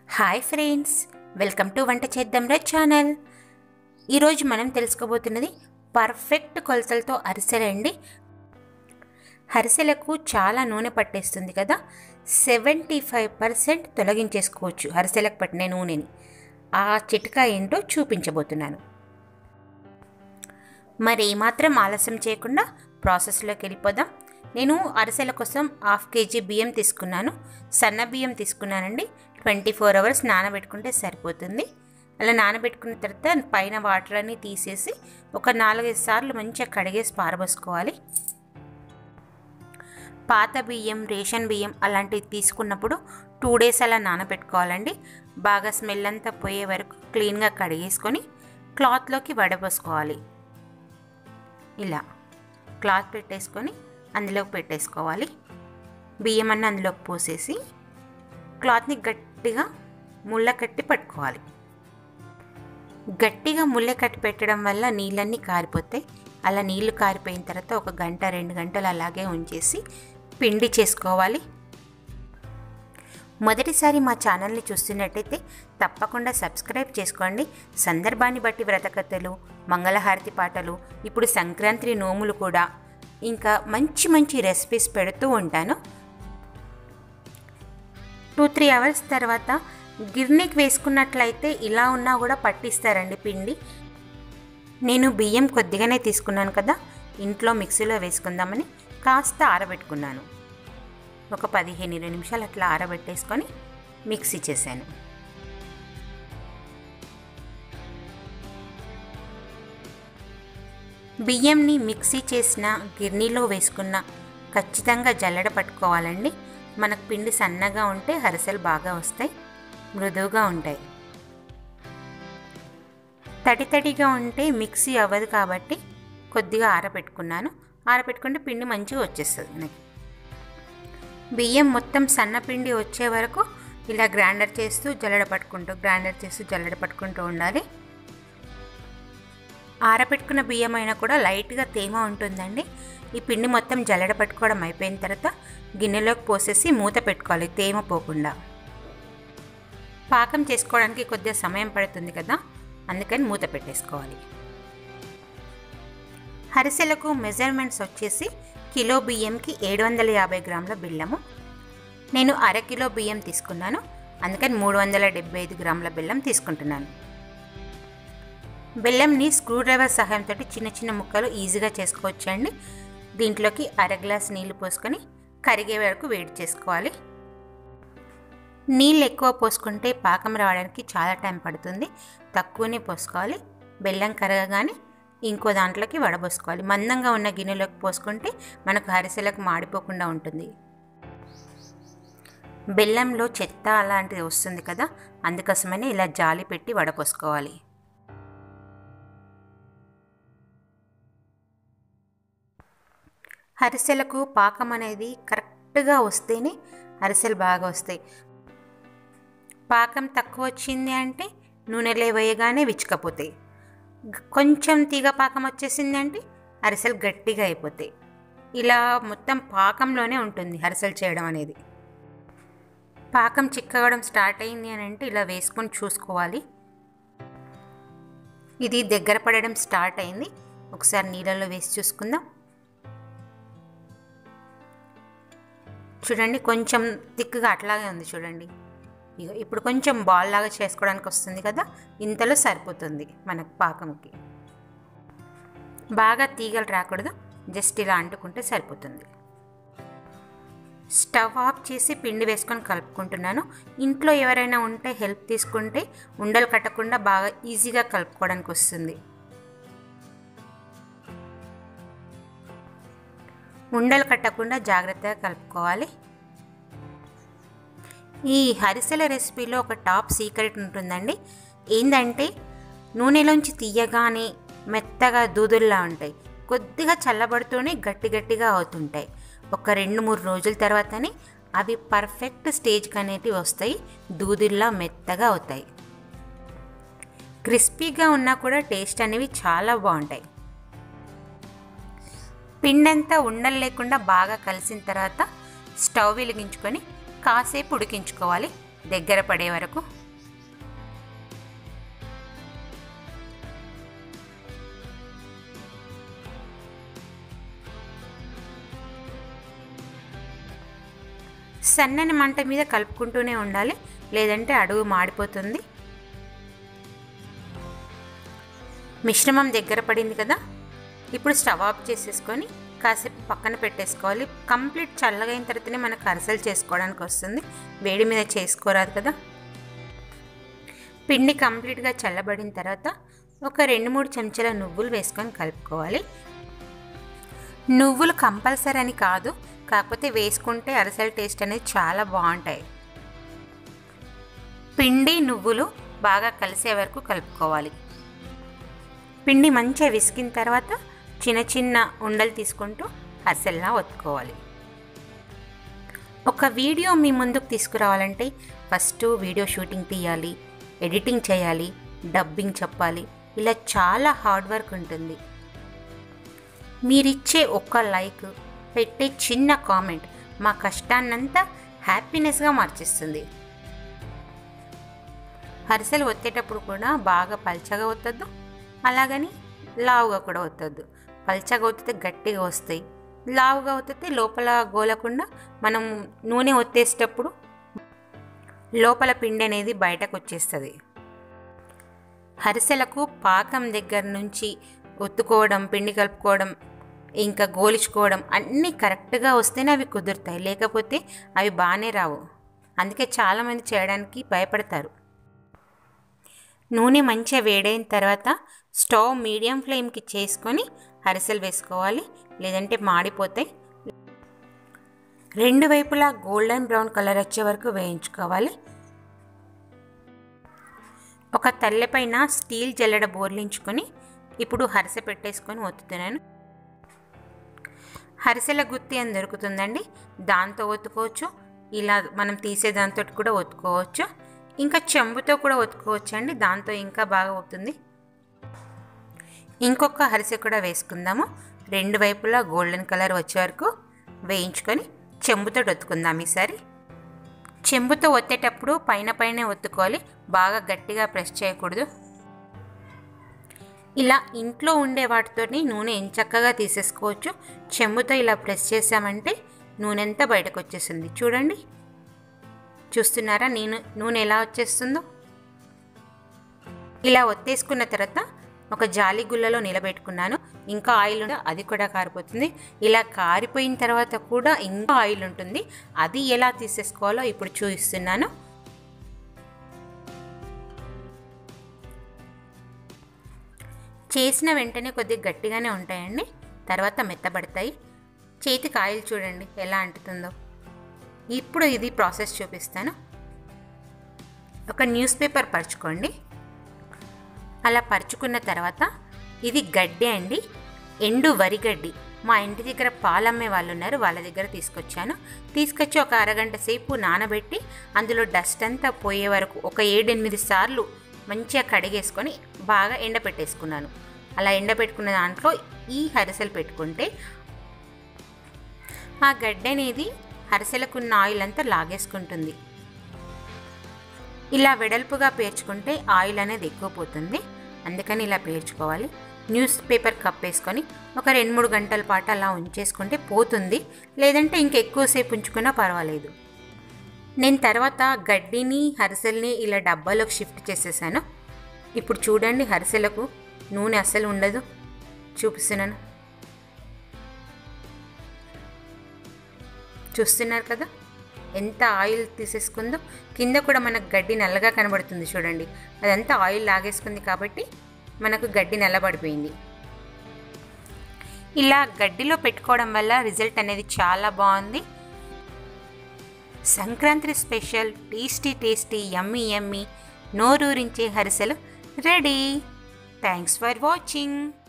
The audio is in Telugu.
హాయ్ ఫ్రెండ్స్ వెల్కమ్ టు వంట చేద్దాం రే ఛానల్ ఈరోజు మనం తెలుసుకోబోతున్నది పర్ఫెక్ట్ కొలతలతో అరిసెలండి అరిసెలకు చాలా నూనె పట్టేస్తుంది కదా సెవెంటీ ఫైవ్ పర్సెంట్ తొలగించేసుకోవచ్చు అరిసెలకు పట్టిన నూనెని ఆ చిట్కా ఏంటో చూపించబోతున్నాను మరి ఏమాత్రం ఆలస్యం చేయకుండా ప్రాసెస్లోకి వెళ్ళిపోదాం నేను అరిసెల కోసం హాఫ్ కేజీ బియ్యం తీసుకున్నాను సన్న బియ్యం తీసుకున్నానండి ట్వంటీ ఫోర్ అవర్స్ నానబెట్టుకుంటే సరిపోతుంది అలా నానబెట్టుకున్న తర్వాత పైన వాటర్ అన్ని తీసేసి ఒక నాలుగైదు సార్లు మంచిగా కడిగేసి పారబోసుకోవాలి పాత బియ్యం రేషన్ బియ్యం అలాంటివి తీసుకున్నప్పుడు టూ డేస్ అలా నానబెట్టుకోవాలండి బాగా స్మెల్ అంతా పోయే వరకు క్లీన్గా కడిగేసుకొని క్లాత్లోకి వడబోసుకోవాలి ఇలా క్లాత్ పెట్టేసుకొని అందులోకి పెట్టేసుకోవాలి బియ్యం అన్న అందులోకి పోసేసి క్లాత్ని గట్టిగా ముళ్ళ కట్టి పట్టుకోవాలి గట్టిగా ముళ్ళ కట్టి పెట్టడం వల్ల నీళ్ళన్నీ కారిపోతాయి అలా నీళ్లు కారిపోయిన తర్వాత ఒక గంట రెండు గంటలు అలాగే ఉంచేసి పిండి చేసుకోవాలి మొదటిసారి మా ఛానల్ని చూస్తున్నట్టయితే తప్పకుండా సబ్స్క్రైబ్ చేసుకోండి సందర్భాన్ని బట్టి వ్రతకథలు మంగళహారతి పాటలు ఇప్పుడు సంక్రాంతి నోములు కూడా ఇంకా మంచి మంచి రెసిపీస్ పెడుతూ ఉంటాను టూ త్రీ అవర్స్ తర్వాత గిర్నీకి వేసుకున్నట్లయితే ఇలా ఉన్నా కూడా పట్టిస్తారండి పిండి నేను బియ్యం కొద్దిగానే తీసుకున్నాను కదా ఇంట్లో మిక్సీలో వేసుకుందామని కాస్త ఆరబెట్టుకున్నాను ఒక పదిహేను ఇరవై నిమిషాలు అట్లా ఆరబెట్టేసుకొని మిక్సీ చేశాను బియ్యంని మిక్సీ చేసిన గిర్నీలో వేసుకున్న ఖచ్చితంగా జల్లెడ పట్టుకోవాలండి మనకు పిండి సన్నగా ఉంటే హరిసెలు బాగా వస్తాయి మృదువుగా ఉంటాయి తడి తడిగా ఉంటే మిక్సీ అవ్వదు కాబట్టి కొద్దిగా ఆరబెట్టుకున్నాను ఆరబెట్టుకుంటే పిండి మంచిగా వచ్చేస్తుంది నాకు బియ్యం మొత్తం సన్న పిండి వచ్చే వరకు ఇలా గ్రైండర్ చేస్తూ జల్లెడ పట్టుకుంటూ గ్రైండర్ చేస్తూ జల్లెడ పట్టుకుంటూ ఉండాలి ఆరబెట్టుకున్న బియ్యం అయినా కూడా లైట్గా తేమ ఉంటుందండి ఈ పిండి మొత్తం జల్లెడ పట్టుకోవడం అయిపోయిన తర్వాత గిన్నెలోకి పోసేసి మూత పెట్టుకోవాలి తేమ పోకుండా పాకం చేసుకోవడానికి కొద్దిగా సమయం పడుతుంది కదా అందుకని మూత పెట్టేసుకోవాలి హరిసెలకు మెజర్మెంట్స్ వచ్చేసి కిలో బియ్యంకి ఏడు వందల యాభై గ్రాముల బెల్లము నేను అర కిలో బియ్యం తీసుకున్నాను అందుకని మూడు వందల డెబ్బై ఐదు గ్రాముల బెల్లం తీసుకుంటున్నాను బెల్లంని స్క్రూ డ్రైవర్ సహాయంతో చిన్న చిన్న ముక్కలు ఈజీగా చేసుకోవచ్చండి దీంట్లోకి అర గ్లాస్ నీళ్లు పోసుకొని కరిగే వరకు వేడి చేసుకోవాలి నీళ్ళు ఎక్కువ పోసుకుంటే పాకం రావడానికి చాలా టైం పడుతుంది తక్కువనే పోసుకోవాలి బెల్లం కరగగానే ఇంకో దాంట్లోకి వడబోసుకోవాలి మందంగా ఉన్న గిన్నెలోకి పోసుకుంటే మనకు హరిసెలకు మాడిపోకుండా ఉంటుంది బెల్లంలో చెత్త అలాంటిది వస్తుంది కదా అందుకోసమని ఇలా జాలి పెట్టి వడపోసుకోవాలి అరిసెలకు పాకం అనేది కరెక్ట్గా వస్తేనే అరిసెలు బాగా వస్తాయి పాకం తక్కువ వచ్చింది అంటే నూనెలో వేయగానే విచ్చుకపోతాయి కొంచెం తీగ పాకం వచ్చేసింది అంటే అరిసెలు గట్టిగా అయిపోతాయి ఇలా మొత్తం పాకంలోనే ఉంటుంది అరిసెలు చేయడం అనేది పాకం చిక్కగడం స్టార్ట్ అయింది అని అంటే ఇలా వేసుకొని చూసుకోవాలి ఇది దగ్గర పడడం స్టార్ట్ అయింది ఒకసారి నీళ్ళలో వేసి చూసుకుందాం చూడండి కొంచెం థిక్గా అట్లాగే ఉంది చూడండి ఇక ఇప్పుడు కొంచెం బాల్ లాగా చేసుకోవడానికి వస్తుంది కదా ఇంతలో సరిపోతుంది మనకు పాకంకి బాగా తీగలు రాకూడదు జస్ట్ ఇలా అంటుకుంటే సరిపోతుంది స్టవ్ ఆఫ్ చేసి పిండి వేసుకొని కలుపుకుంటున్నాను ఇంట్లో ఎవరైనా ఉంటే హెల్ప్ తీసుకుంటే ఉండలు కట్టకుండా బాగా ఈజీగా కలుపుకోవడానికి వస్తుంది ఉండలు కట్టకుండా జాగ్రత్తగా కలుపుకోవాలి ఈ హరిసెల రెసిపీలో ఒక టాప్ సీక్రెట్ ఉంటుందండి ఏంటంటే నూనెలోంచి తీయగానే మెత్తగా దూదుల్లా ఉంటాయి కొద్దిగా చల్లబడుతూనే గట్టి గట్టిగా అవుతుంటాయి ఒక రెండు మూడు రోజుల తర్వాతనే అవి పర్ఫెక్ట్ స్టేజ్కి అనేటివి వస్తాయి దూదుల్లా మెత్తగా అవుతాయి క్రిస్పీగా ఉన్నా కూడా టేస్ట్ అనేవి చాలా బాగుంటాయి పిండంతా ఉండలు లేకుండా బాగా కలిసిన తర్వాత స్టవ్ వెలిగించుకొని కాసేపు ఉడికించుకోవాలి దగ్గర పడే వరకు సన్నని మంట మీద కలుపుకుంటూనే ఉండాలి లేదంటే అడుగు మాడిపోతుంది మిశ్రమం దగ్గర పడింది కదా ఇప్పుడు స్టవ్ ఆఫ్ చేసేసుకొని కాసేపు పక్కన పెట్టేసుకోవాలి కంప్లీట్ చల్లగా అయిన తర్వాతనే మనకు అరసలు చేసుకోవడానికి వస్తుంది వేడి మీద చేసుకోరాదు కదా పిండి కంప్లీట్గా చల్లబడిన తర్వాత ఒక రెండు మూడు చెంచాల నువ్వులు వేసుకొని కలుపుకోవాలి నువ్వులు కంపల్సరీ అని కాదు కాకపోతే వేసుకుంటే అరసల టేస్ట్ అనేది చాలా బాగుంటాయి పిండి నువ్వులు బాగా కలిసే వరకు కలుపుకోవాలి పిండి మంచిగా విసికిన తర్వాత చిన్న చిన్న ఉండలు తీసుకుంటూ అరిసెల్లా ఒత్తుకోవాలి ఒక వీడియో మీ ముందుకు తీసుకురావాలంటే ఫస్ట్ వీడియో షూటింగ్ తీయాలి ఎడిటింగ్ చేయాలి డబ్బింగ్ చెప్పాలి ఇలా చాలా హార్డ్ వర్క్ ఉంటుంది మీరిచ్చే ఒక్క లైక్ పెట్టే చిన్న కామెంట్ మా కష్టాన్నంతా హ్యాపీనెస్గా మార్చేస్తుంది అరిసెలు ఒత్తేటప్పుడు కూడా బాగా పల్చగా ఒత్తద్దు అలాగని లావుగా కూడా ఒత్తద్దు పల్చగా ఒత్తితే గట్టిగా వస్తాయి లావుగా ఒత్తితే లోపల గోలకుండా మనం నూనె ఒత్తేసేటప్పుడు లోపల పిండి అనేది బయటకు వచ్చేస్తుంది అరిసెలకు పాకం దగ్గర నుంచి ఒత్తుకోవడం పిండి కలుపుకోవడం ఇంకా గోలిచుకోవడం అన్నీ కరెక్ట్గా వస్తేనే అవి కుదురుతాయి లేకపోతే అవి బాగానే రావు అందుకే చాలామంది చేయడానికి భయపడతారు నూనె మంచిగా వేడైన తర్వాత స్టవ్ మీడియం ఫ్లేమ్కి చేసుకొని అరిసెలు వేసుకోవాలి లేదంటే మాడిపోతాయి రెండు వైపులా గోల్డెన్ బ్రౌన్ కలర్ వచ్చే వరకు వేయించుకోవాలి ఒక తల్లెపైన స్టీల్ జల్లెడ బోర్లించుకొని ఇప్పుడు హరిసె పెట్టేసుకొని ఒత్తుతున్నాను హరిసెల గుత్తి అని దొరుకుతుందండి దాంతో ఒత్తుకోవచ్చు ఇలా మనం తీసే దాంతో కూడా ఒత్తుకోవచ్చు ఇంకా చెంబుతో కూడా ఒత్తుకోవచ్చు అండి దాంతో ఇంకా బాగా అవుతుంది ఇంకొక హరిసె కూడా వేసుకుందాము రెండు వైపులా గోల్డెన్ కలర్ వచ్చే వరకు వేయించుకొని చెంబుతో ఒత్తుకుందాం ఈసారి చెంబుతో ఒత్తేటప్పుడు పైన పైన ఒత్తుకోవాలి బాగా గట్టిగా ప్రెస్ చేయకూడదు ఇలా ఇంట్లో ఉండే వాటితోని నూనె ఎంచక్కగా తీసేసుకోవచ్చు చెంబుతో ఇలా ప్రెస్ చేసామంటే నూనె అంతా బయటకు వచ్చేస్తుంది చూడండి చూస్తున్నారా నేను నూనె ఎలా వచ్చేస్తుందో ఇలా ఒత్తేసుకున్న తర్వాత ఒక జాలి గుల్లలో నిలబెట్టుకున్నాను ఇంకా ఆయిల్ ఉంటే అది కూడా కారిపోతుంది ఇలా కారిపోయిన తర్వాత కూడా ఇంకా ఆయిల్ ఉంటుంది అది ఎలా తీసేసుకోవాలో ఇప్పుడు చూపిస్తున్నాను చేసిన వెంటనే కొద్దిగా గట్టిగానే ఉంటాయండి తర్వాత మెత్తబడతాయి చేతికి ఆయిల్ చూడండి ఎలా అంటుతుందో ఇప్పుడు ఇది ప్రాసెస్ చూపిస్తాను ఒక న్యూస్ పేపర్ పరుచుకోండి అలా పరుచుకున్న తర్వాత ఇది గడ్డి అండి ఎండు వరి గడ్డి మా ఇంటి దగ్గర పాలమ్మే వాళ్ళు ఉన్నారు వాళ్ళ దగ్గర తీసుకొచ్చాను తీసుకొచ్చి ఒక అరగంట సేపు నానబెట్టి అందులో డస్ట్ అంతా పోయే వరకు ఒక ఏడెనిమిది సార్లు మంచిగా కడిగేసుకొని బాగా ఎండపెట్టేసుకున్నాను అలా ఎండపెట్టుకున్న దాంట్లో ఈ హరిసెలు పెట్టుకుంటే ఆ గడ్డ అనేది హరిసెలకున్న ఆయిల్ అంతా లాగేసుకుంటుంది ఇలా వెడల్పుగా పేర్చుకుంటే ఆయిల్ అనేది ఎక్కువ పోతుంది అందుకని ఇలా పేర్చుకోవాలి న్యూస్ పేపర్ కప్ వేసుకొని ఒక రెండు మూడు గంటల పాటు అలా ఉంచేసుకుంటే పోతుంది లేదంటే ఇంకెక్కువసేపు ఉంచుకున్నా పర్వాలేదు నేను తర్వాత గడ్డిని హరిసెల్ని ఇలా డబ్బాలోకి షిఫ్ట్ చేసేసాను ఇప్పుడు చూడండి హరిసెలకు నూనె అస్సలు ఉండదు చూపిస్తున్నాను చూస్తున్నారు కదా ఎంత ఆయిల్ తీసేసుకుందో కింద కూడా మనకు గడ్డి నల్లగా కనబడుతుంది చూడండి అదంతా ఆయిల్ లాగేసుకుంది కాబట్టి మనకు గడ్డి నల్లబడిపోయింది ఇలా గడ్డిలో పెట్టుకోవడం వల్ల రిజల్ట్ అనేది చాలా బాగుంది Sankranti special tasty tasty yummy yummy నోరూరించే హరిసెలు రెడీ థ్యాంక్స్ ఫర్ వాచింగ్